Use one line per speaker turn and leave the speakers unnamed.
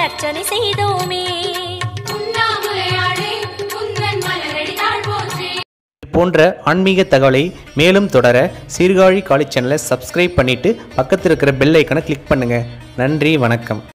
அர்ச்சனை செய்தோமே
உண்ணாமுலையாளே உந்தன் மலரடி தாழ் போற்றி
இது போன்ற ஆன்மீக தகவலை மேலும் தொடர சீர்காழி காலேஜ் சேனலை சப்ஸ்கிரைப் பண்ணிட்டு பக்கத்தில் இருக்கிற பெல் ஐக்கனை கிளிக் பண்ணுங்க நன்றி வணக்கம்